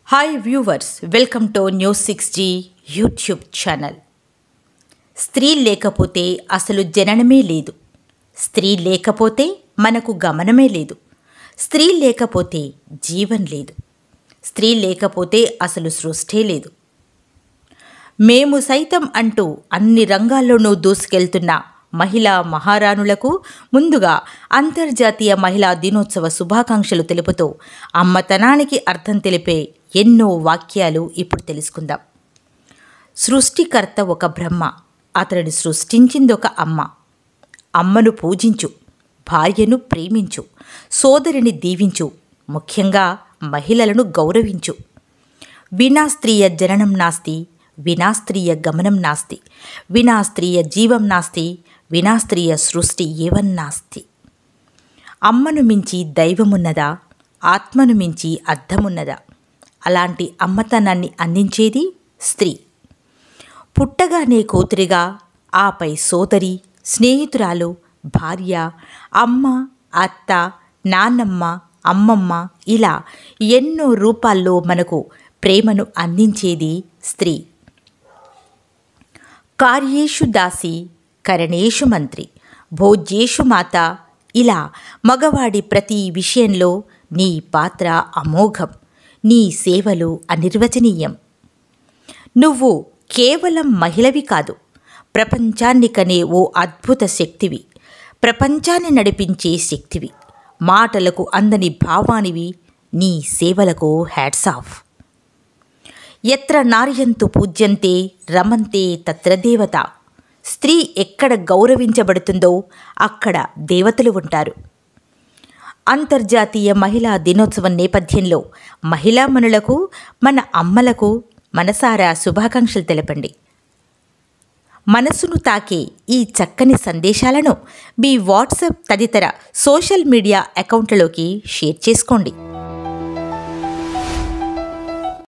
hi viewers welcome to news six G YouTube channel స్త్రీ లేకపోతే అసలు జననమే లేదు స్త్రీ లేకపోతే మనకు గమనమే లేదు స్త్రీ లేకపోతే జీవం లేదు స్త్రీ లేకపోతే అసలు సృష్టే లేదు మేము సైతం అంటూ అన్ని రంగాల్లోనూ దూసుకెళ్తున్న మహిళా మహారాణులకు ముందుగా అంతర్జాతీయ మహిళా దినోత్సవ శుభాకాంక్షలు తెలుపుతూ అమ్మతనానికి అర్థం తెలిపే ఎన్నో వాక్యాలు ఇప్పుడు తెలుసుకుందాం సృష్టికర్త ఒక బ్రహ్మ అతడిని సృష్టించింది ఒక అమ్మ అమ్మను పూజించు భార్యను ప్రేమించు సోదరిని దీవించు ముఖ్యంగా మహిళలను గౌరవించు వినా స్త్రీయ జననం నాస్తి వినా స్త్రీయ గమనం నాస్తి వినా స్త్రీయ జీవం నాస్తి వినా స్త్రీయ సృష్టి ఏవన్నాస్తి అమ్మను మించి దైవమున్నదా ఆత్మను మించి అర్థమున్నదా అలాంటి అమ్మతనాన్ని అందించేది స్త్రీ పుట్టగానే కూతురిగా ఆపై సోదరి స్నేహితురాలు భార్య అమ్మ అత్త నాన్నమ్మ అమ్మమ్మ ఇలా ఎన్నో రూపాల్లో మనకు ప్రేమను అందించేది స్త్రీ కార్యేషు దాసి కరణేషు మంత్రి భోజ్యేషు మాత ఇలా మగవాడి ప్రతి విషయంలో నీ పాత్ర అమోఘం నీ సేవలు అనిర్వచనీయం నువ్వు కేవలం మహిళవి కాదు ప్రపంచాన్ని కనే ఓ అద్భుత శక్తివి ప్రపంచాన్ని నడిపించే శక్తివి మాటలకు అందని భావానివి నీ సేవలకు హ్యాట్స్ ఆఫ్ ఎత్ర నార్యంతు పూజ్యంతే రమంతే తత్ర దేవత స్త్రీ ఎక్కడ గౌరవించబడుతుందో అక్కడ దేవతలు ఉంటారు అంతర్జాతీయ మహిళా దినోత్సవం నేపథ్యంలో మహిళామణులకు మన అమ్మలకు మనసారా శుభాకాంక్షలు తెలపండి మనసును తాకే ఈ చక్కని సందేశాలను మీ వాట్సాప్ తదితర సోషల్ మీడియా అకౌంట్లలోకి షేర్ చేసుకోండి